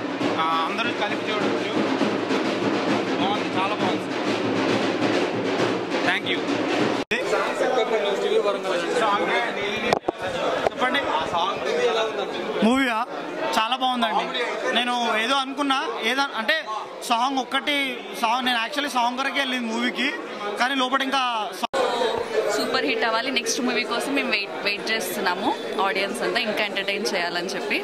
ఆ, అందరూ కలిపి చూడవచ్చు బాగుంది చాలా బాగుంది థ్యాంక్ యూ చెప్పండి మూవీయా చాలా బాగుందండి నేను ఏదో అనుకున్నా ఏదో అంటే సాంగ్ ఒక్కటి సాంగ్ నేను యాక్చువల్లీ సాంగ్ వరకే వెళ్ళింది మూవీకి కానీ లోపల ఇంకా సూపర్ హిట్ అవ్వాలి నెక్స్ట్ మూవీ కోసం మేము వెయిట్ వెయిట్ చేస్తున్నాము ఆడియన్స్ అంతా ఇంకా ఎంటర్టైన్ చేయాలని చెప్పి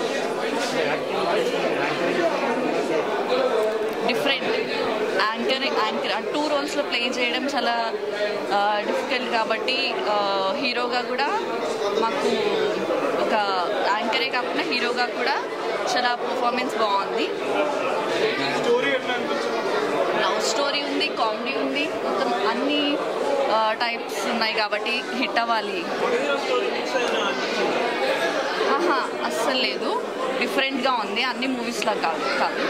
డిఫరెంట్ యాంకర్ యాంకర్ టూ రోల్స్లో ప్లే చేయడం చాలా డిఫికల్ట్ కాబట్టి ఆ, హీరోగా కూడా మాకు ఒక యాంకరే కాకుండా హీరోగా కూడా చాలా పర్ఫార్మెన్స్ బాగుంది లవ్ స్టోరీ ఉంది కామెడీ ఉంది మొత్తం అన్ని టైప్స్ ఉన్నాయి కాబట్టి హిట్ అవ్వాలి ఆహా అస్సలు లేదు డిఫరెంట్గా ఉంది అన్ని మూవీస్లా కాదు కాదు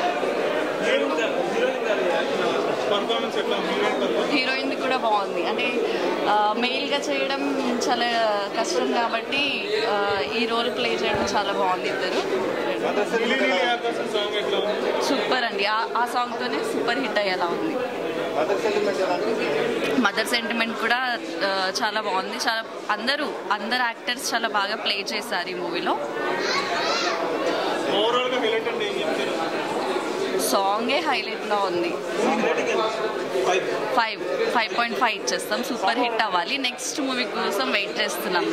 హీరోయిన్ కూడా బాగుంది అంటే మెయిల్గా చేయడం చాలా కష్టం కాబట్టి ఆ, ఈ రోల్ ప్లే చేయడం చాలా బాగుంది ఇద్దరు సూపర్ అండి ఆ- ఆ సాంగ్తోనే సూపర్ హిట్ అయ్యేలా ఉంది మదర్ సెంటిమెంట్ కూడా ఆ, చాలా బాగుంది చాలా అందరూ అందరు యాక్టర్స్ చాలా బాగా ప్లే చేశారు ఈ మూవీలో సాంగే హైలైట్లో ఉంది ఫైవ్ ఫైవ్ పాయింట్ ఫైవ్ ఇచ్చేస్తాం సూపర్ హిట్ అవ్వాలి నెక్స్ట్ మూవీ కోసం వెయిట్ చేస్తున్నాం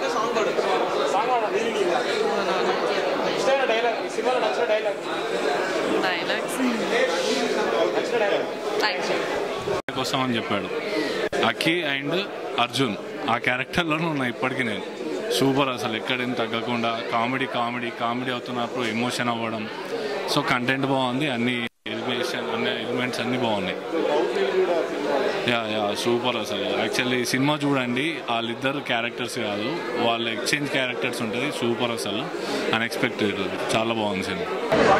డైలాగ్స్ థ్యాంక్ యూ కోసం అని చెప్పాడు అఖి అండ్ అర్జున్ ఆ క్యారెక్టర్లోనే ఉన్నా ఇప్పటికీ నేను సూపర్ అసలు ఎక్కడేం తగ్గకుండా కామెడీ కామెడీ కామెడీ అవుతున్నప్పుడు ఎమోషన్ అవ్వడం సో కంటెంట్ బాగుంది అన్ని ఎలిమేషన్ అన్ని ఎలిమెంట్స్ అన్నీ బాగున్నాయి యా యా సూపర్ అసలు యాక్చువల్లీ సినిమా చూడండి వాళ్ళిద్దరు క్యారెక్టర్స్ కాదు వాళ్ళ ఎక్స్చేంజ్ క్యారెక్టర్స్ ఉంటుంది సూపర్ అసలు అన్ఎక్స్పెక్టెడ్ చాలా బాగుంది సినిమా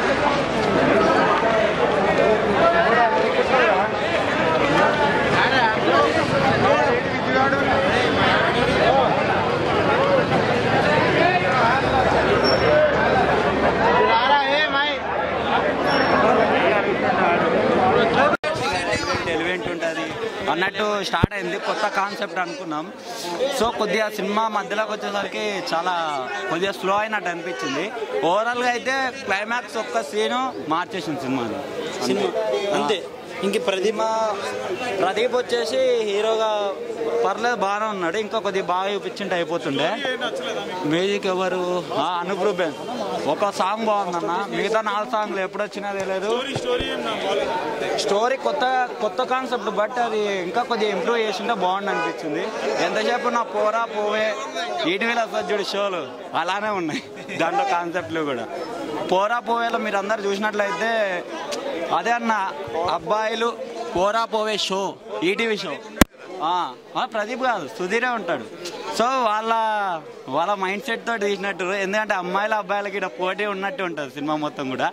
ఎలివెంట్ ఉంటుంది అన్నట్టు స్టార్ట్ అయింది కొత్త కాన్సెప్ట్ అనుకున్నాం సో కొద్దిగా సినిమా మధ్యలోకి వచ్చేసరికి చాలా కొద్దిగా స్లో అయినట్టు అనిపించింది ఓవరాల్గా అయితే క్లైమాక్స్ ఒక్క సీను మార్చేసింది సినిమాని సినిమా అంతే ఇంక ప్రదీప్ ప్రదీప్ వచ్చేసి హీరోగా పర్లేదు బాగానే ఉన్నాడు ఇంకా కొద్దిగా బాగా చూపించింటే అయిపోతుండే మ్యూజిక్ ఎవరు ఆ, అనూప్ రూబెన్ ఒక సాంగ్ బాగుందన్న మిగతా నాలుగు సాంగ్లు ఎప్పుడు వచ్చినా తెలియదు స్టోరీ కొత్త కొత్త కాన్సెప్ట్ బట్ అది ఇంకా కొద్దిగా ఇంప్రూవ్ చేసింటే బాగుంది అనిపించింది ఎంతసేపు నా పోరా పోవే ఈటీవీలో వస్తుంది చూడు షోలు అలానే ఉన్నాయి దాంట్లో కాన్సెప్ట్లు కూడా పోరా పోవేలో మీరు అందరు చూసినట్లయితే అదే అన్న అబ్బాయిలు పోరా పోవే షో ఈటీవీ షో ఆ, ఆ, ప్రదీప్ కాదు సుధీరే ఉంటాడు సో వాళ్ళ వాళ్ళ మైండ్ సెట్ తోటి తీసినట్టు ఎందుకంటే అమ్మాయిల అబ్బాయిలకి ఇక్కడ పోటీ ఉన్నట్టు ఉంటుంది సినిమా మొత్తం కూడా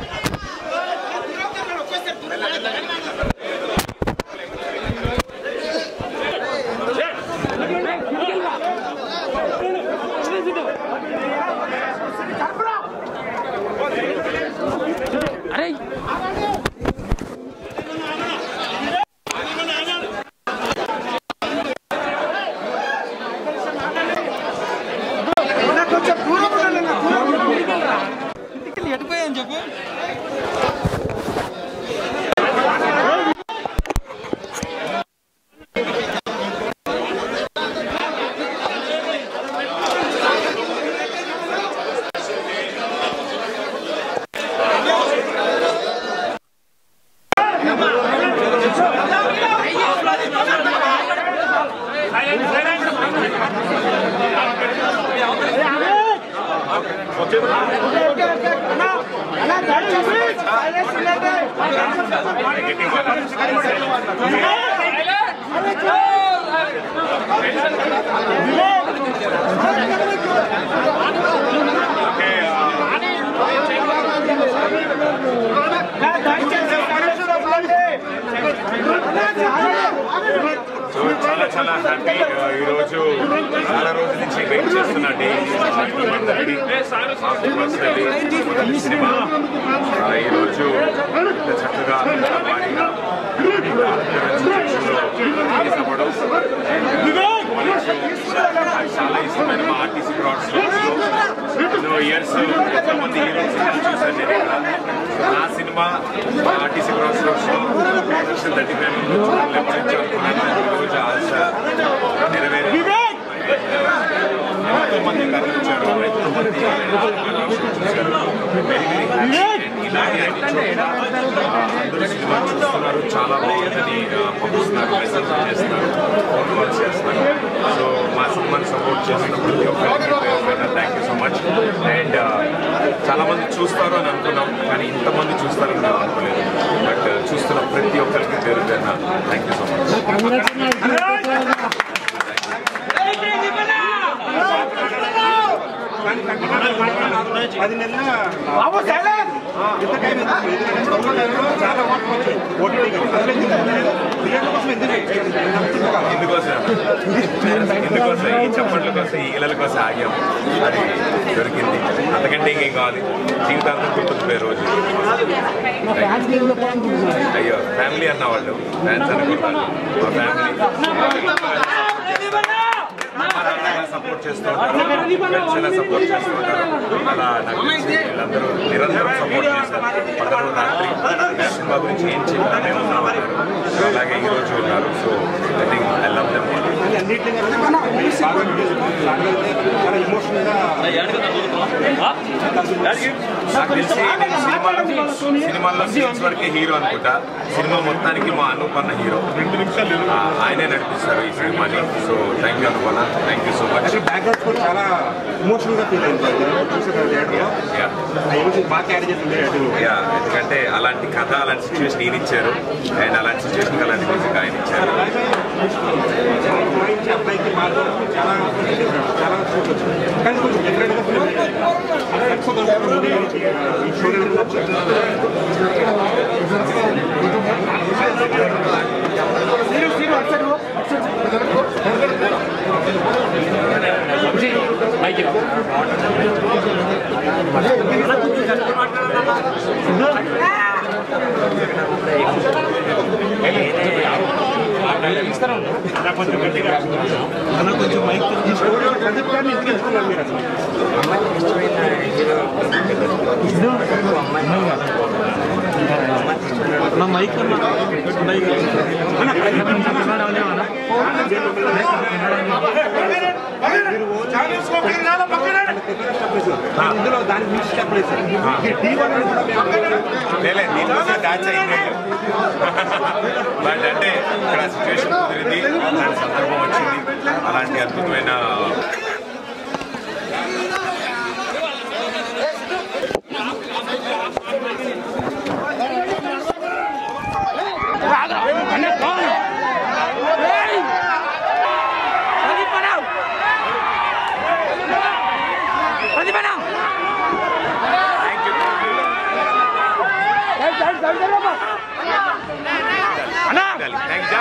ఎడిపోయాను చెప్పు సో చాలా చాలా హ్యాపీ ఈరోజు చాలా రోజుల నుంచి వెయిట్ చేస్తున్న డే అందరికీ మాకు పర్సనలీ సినిమా హీరోగా భారీగా చేసపడం చాలా ఇష్టమైన మా ఆర్టీసీ క్రాడ్స్ ఎన్నో ఇయర్స్ ఎంతోమంది హీరో సినిమాలు చూశాను నేను ఇక్కడ నా సినిమా మా ఆర్టీసీ క్రాస్ రోడ్స్లో థర్టీ ఫైవ్ చూడాలని ఎప్పటి నుంచి అనుకున్నాను ఈరోజు ఆశ నెరవేరి ఎంతో మంది కనిపించారు ఎంతో మంది చూశారు వెరీ వెరీ హ్యాపీ ఇలాగే అన్ని చోట్ల ఆ, అందరూ సినిమా చూస్తున్నారు చాలా బాగుందని ఆ, పంపిస్తున్నారు మెసేజ్ చేస్తున్నారు ఫోన్ కాల్స్ చేస్తున్నారు సో మా సినిమాని సపోర్ట్ చేస్తున్న ప్రతి ఒక్కరికి thank you so much and చాలా మంది చూస్తారు అని అనుకున్నాం కానీ ఇంతమంది చూస్తారని మేము అనుకోలేదు బట్ చూస్తున్న ప్రతి ఒక్కరికి పేరు పేరున థ్యాంక్ యూ సో మచ్ అది నిన్న చాలా వాటర్ వచ్చాయి ఓటీటీ కోసం ఎందుకు ఎందుకోసం ఎందుకోసం ఈ చప్పట్ల కోసం ఈ ఇళ్ళల కోసం ఆగాం అది దొరికింది అంతకంటే ఇంకేం కావాలి జీవితాంతం గుర్తుండిపోయే రోజు అయ్యో ఫ్యామిలీ అన్న వాళ్ళు ఫ్యాన్స్ అనుకుంటారు మా ఫ్యామిలీ సపోర్ట్ చేస్తూ ఉంటారు ఫ్రెండ్స్ ఎలా సపోర్ట్ చేస్తూ ఉంటారు అలా నాకు తెలిసి వీళ్ళందరూ నిరంతరం సపోర్ట్ చేశారు పగలు రాత్రి ఈ సినిమా గురించి ఏం చెప్పినా మేము ఉన్నామన్నారు సో అలాగే ఈ రోజు ఉన్నారు so I think I love them చాలా ఎమోషనల్ గా నాకు తెలిసి నేను సినిమాలో సినిమాల్లో సీన్స్ వరకే హీరో అనుకుంటా సినిమా మొత్తానికి మా అనుపన్న హీరో ఆ, ఆయనే నడిపిస్తారు ఈ సినిమాని సో థ్యాంక్ యూ అనుపన్న thank you so much background కూడా చాలా ఎమోషనల్ గా ఫీల్ అయింది చూసారు థియేటర్ లో ఆ ఎమోషన్ బాగా క్యారీ చేసింది అటు యా ఎందుకంటే అలాంటి కథ అలాంటి సిచ్యువేషన్ ఈయన ఇచ్చారు అండ్ అలాంటి సిచ్యువేషన్ అలాంటి మ్యూజిక్ ఆయన ఇచ్చారు అమ్మాయి నుంచి అబ్బాయికి మార్గం చాలా చాలా చూడొచ్చు కానీ కొంచెం డిఫరెంట్ గా ఈ స్టోరీ కొంచెం మైక్ ఈ స్టోరీ ప్రదీప్ గారిని ఇంటికి వెళ్తున్నారు మీరు అసలు నా మైక్ ఇందులో దాని గురించి చెప్పలేదు సార్ ఈ టీ వన్ కూడా మేము లేలే దీనికోసం డాన్స్ అయింది బట్ అంటే ఇక్కడ సిచ్యువేషన్ కుదిరింది అలాంటి సందర్భం వచ్చింది అలాంటి అద్భుతమైన థ్యాంక్ యూ